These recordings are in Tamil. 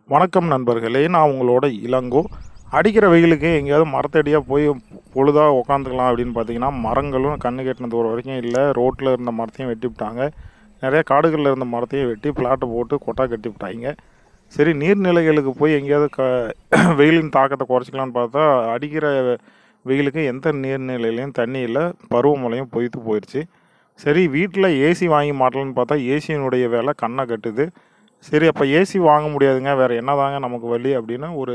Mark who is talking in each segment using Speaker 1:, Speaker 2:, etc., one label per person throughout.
Speaker 1: வணக்கம் நண்பர்களே நான் உங்களோட இளங்கோ அடிக்கிற வெயிலுக்கு எங்கேயாவது மரத்தடியாக போய் பொழுதாக உக்காந்துக்கலாம் அப்படின்னு பார்த்தீங்கன்னா மரங்களும் கண்ணு கெட்டின தூரம் வரைக்கும் இல்லை ரோட்டில் இருந்த மரத்தையும் வெட்டி விட்டாங்க நிறைய காடுகளில் இருந்த மரத்தையும் வெட்டி பிளாட்டை போட்டு கொட்டா கட்டி விட்டாங்க சரி நீர்நிலைகளுக்கு போய் எங்கேயாவது க வெயிலின் தாக்கத்தை குறைச்சிக்கலான்னு பார்த்தா அடிக்கிற வெயிலுக்கு எந்த நீர்நிலையிலையும் தண்ணி இல்லை பருவமழையும் பொய்த்து போயிடுச்சு சரி வீட்டில் ஏசி வாங்கி மாட்டலான்னு பார்த்தா ஏசியினுடைய வேலை கண்ணை கட்டுது சரி அப்போ ஏசி வாங்க முடியாதுங்க வேறு என்னதாங்க நமக்கு வழி அப்படின்னு ஒரு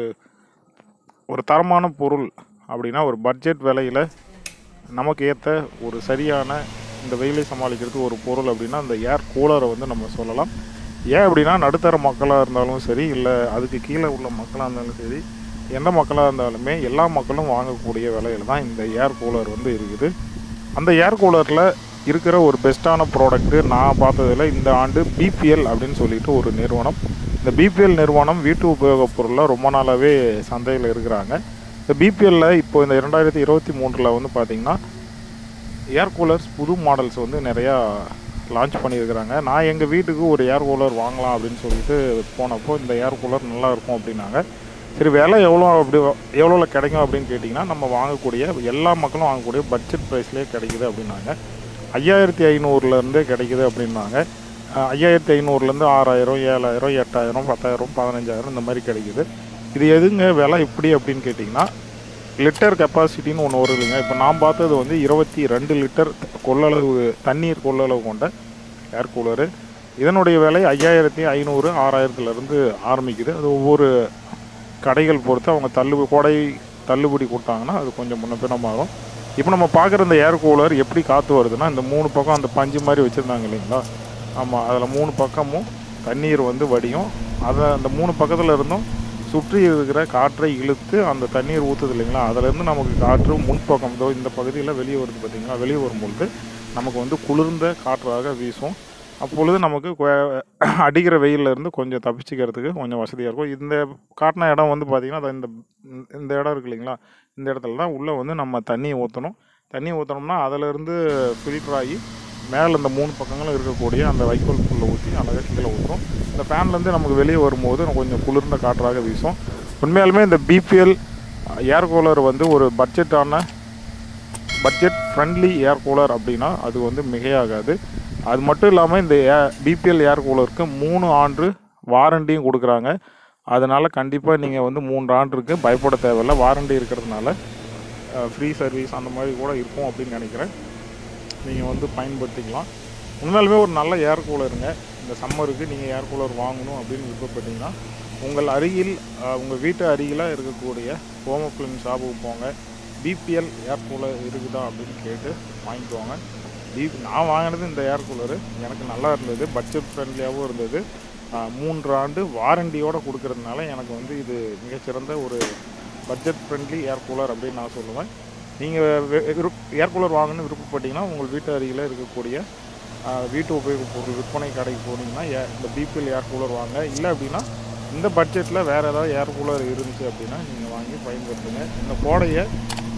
Speaker 1: ஒரு தரமான பொருள் அப்படின்னா ஒரு பட்ஜெட் விலையில் நமக்கு ஏற்ற ஒரு சரியான இந்த வெயிலை சமாளிக்கிறதுக்கு ஒரு பொருள் அப்படின்னா அந்த ஏர் கூலரை வந்து நம்ம சொல்லலாம் ஏன் அப்படின்னா நடுத்தர மக்களாக இருந்தாலும் சரி இல்லை அதுக்கு கீழே உள்ள மக்களாக இருந்தாலும் சரி எந்த மக்களாக இருந்தாலுமே எல்லா மக்களும் வாங்கக்கூடிய விலையில தான் இந்த ஏர் கூலர் வந்து இருக்குது அந்த ஏர் கூலரில் இருக்கிற ஒரு பெஸ்ட்டான ப்ராடக்ட்டு நான் பார்த்ததில் இந்த ஆண்டு பிபிஎல் அப்படின்னு சொல்லிட்டு ஒரு நிறுவனம் இந்த பிபிஎல் நிறுவனம் வீட்டு உபயோகப் பொருளில் ரொம்ப நாளாகவே சந்தையில் இருக்கிறாங்க இந்த பிபிஎல்ல இப்போ இந்த இரண்டாயிரத்தி இருபத்தி மூன்றில் வந்து பார்த்திங்கன்னா ஏர் கூலர்ஸ் புது மாடல்ஸ் வந்து நிறையா லான்ச் பண்ணியிருக்கிறாங்க நான் எங்கள் வீட்டுக்கு ஒரு ஏர் கூலர் வாங்கலாம் அப்படின்னு சொல்லிட்டு போனப்போ இந்த ஏர் கூலர் நல்லா இருக்கும் அப்படின்னாங்க சரி விலை எவ்வளோ அப்படி எவ்வளோவில் கிடைக்கும் அப்படின்னு கேட்டிங்கன்னா நம்ம வாங்கக்கூடிய எல்லா மக்களும் வாங்கக்கூடிய பட்ஜெட் ப்ரைஸ்லேயே கிடைக்குது அப்படின்னாங்க ஐயாயிரத்தி ஐநூறுலேருந்தே கிடைக்குது அப்படின்னாங்க அஹ் ஐயாயிரத்தி ஐநூறுலேருந்து ஆறாயிரம் ஏழாயிரம் எட்டாயிரம் பத்தாயிரம் பதினஞ்சாயிரம் இந்த மாதிரி கிடைக்குது இது எதுங்க விலை இப்படி அப்படின்னு கேட்டிங்கன்னா லிட்டர் கெப்பாசிட்டின்னு ஒன்று வருது இல்லைங்க இப்போ நான் பார்த்தது வந்து இருபத்தி ரெண்டு லிட்டர் கொள்ளளவு தண்ணீர் கொள்ளளவு கொண்ட ஏர் கூலரு இதனுடைய விலை ஐயாயிரத்தி ஐநூறு ஆறாயிரத்துலேருந்து ஆரம்பிக்குது அது ஒவ்வொரு கடைகள் பொறுத்து அவங்க தள்ளுபடி கோடை தள்ளுபடி கொடுத்தாங்கன்னா அது கொஞ்சம் முன்ன பின்ன மாறும் இப்போ நம்ம பார்க்குற இந்த ஏர் கூலர் எப்படி காற்று வருதுன்னா இந்த மூணு பக்கம் அந்த பஞ்சு மாதிரி வச்சுருந்தாங்க இல்லைங்களா ஆமாம் அதில் மூணு பக்கமும் தண்ணீர் வந்து வடியும் அதை அந்த மூணு பக்கத்தில் இருந்தும் சுற்றி இருக்கிற காற்றை இழுத்து அந்த தண்ணீர் ஊற்றுது இல்லைங்களா அதிலேருந்து நமக்கு காற்று முன்பக்கம் இதோ இந்த பகுதியில் வெளியே வருது பார்த்தீங்களா வெளியே வரும்பொழுது நமக்கு வந்து குளிர்ந்த காற்றாக வீசும் அப்பொழுது நமக்கு கொ- அடிக்கிற வெயில்ல இருந்து கொஞ்சம் தப்பிச்சுக்கிறதுக்கு கொஞ்சம் வசதியாக இருக்கும் இந்த காட்டின இடம் வந்து பார்த்திங்கன்னா அது இந்த இந்த இடம் இருக்கு இல்லைங்களா இந்த இடத்துல தான் உள்ளே வந்து நம்ம தண்ணியை ஊற்றணும் தண்ணி ஊற்றினோம்னா அதிலேருந்து ஃபில்டர் ஆகி மேலே இந்த மூணு பக்கங்களும் இருக்கக்கூடிய அந்த வைக்கோல் புல்லை ஊற்றி அழகாக கீழே ஊற்றும் இந்த ஃபேன்லேருந்து நமக்கு வெளியே வரும்போது கொஞ்சம் குளிர்ந்த காற்றாக வீசும் உண்மையாலுமே இந்த பிபிஎல் ஏர் கூலர் வந்து ஒரு பட்ஜெட்டான பட்ஜெட் ஃப்ரெண்ட்லி ஏர் கூலர் அப்படின்னா அது வந்து மிகையாகாது அது மட்டும் இல்லாமல் இந்த பிபிஎல் ஏர் கூலருக்கு மூணு ஆண்டு வாரண்டியும் கொடுக்குறாங்க அதனால் கண்டிப்பாக நீங்கள் வந்து மூன்று ஆண்டுக்கு பயப்பட தேவையில்ல வாரண்டி இருக்கிறதுனால ஃப்ரீ சர்வீஸ் அந்த மாதிரி கூட இருக்கும் அப்படின்னு நினைக்கிறேன் நீங்கள் வந்து பயன்படுத்திக்கலாம் உண்மையாலுமே ஒரு நல்ல ஏர் கூலருங்க இந்த சம்மருக்கு நீங்கள் ஏர் கூலர் வாங்கணும் அப்படின்னு விருப்பப்பட்டீங்கன்னா உங்கள் அருகில் அஹ், உங்கள் வீட்டு அருகில் இருக்கக்கூடிய ஹோம ஃபிலிம் ஷாப்புக்கு போங்க பிபிஎல் ஏர் கூலர் இருக்குதா அப்படின்னு கேட்டு வாங்கிக்கோங்க பி நான் வாங்கினது இந்த ஏர் கூலரு எனக்கு நல்லா இருந்தது பட்ஜெட் ஃப்ரெண்ட்லியாகவும் இருந்தது அஹ், மூன்று ஆண்டு வாரண்டியோடு கொடுக்கறதுனால எனக்கு வந்து இது மிகச்சிறந்த ஒரு பட்ஜெட் ஃப்ரெண்ட்லி ஏர் கூலர் அப்படின்னு நான் சொல்லுவேன் நீங்கள் ஏர் கூலர் வாங்கணும்னு விருப்பப்பட்டீங்கன்னா உங்கள் வீட்டு அருகில் இருக்கக்கூடிய ஆஹ், வீட்டு உபயோகப் பொருள் விற்பனை கடைக்கு போனீங்கன்னா ஏ- இந்த பிபிஎல் ஏர் கூலர் வாங்க இல்லை அப்படின்னா இந்த பட்ஜெட்டில் வேறு ஏதாவது ஏர் கூலர் இருந்துச்சு அப்படின்னா நீங்கள் வாங்கி பயன்படுத்துங்க இந்த கோடையை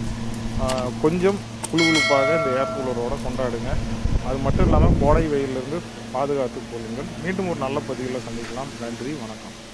Speaker 1: ஆஹ், கொஞ்சம் குளுகுளுப்பாக இந்த ஏர் கூலரோட கொண்டாடுங்க அது மட்டும் இல்லாமல் கோடை வெயிலிருந்து பாதுகாத்துக் கொள்ளுங்கள் மீண்டும் ஒரு நல்ல பதிவில் சந்திக்கலாம் நன்றி வணக்கம்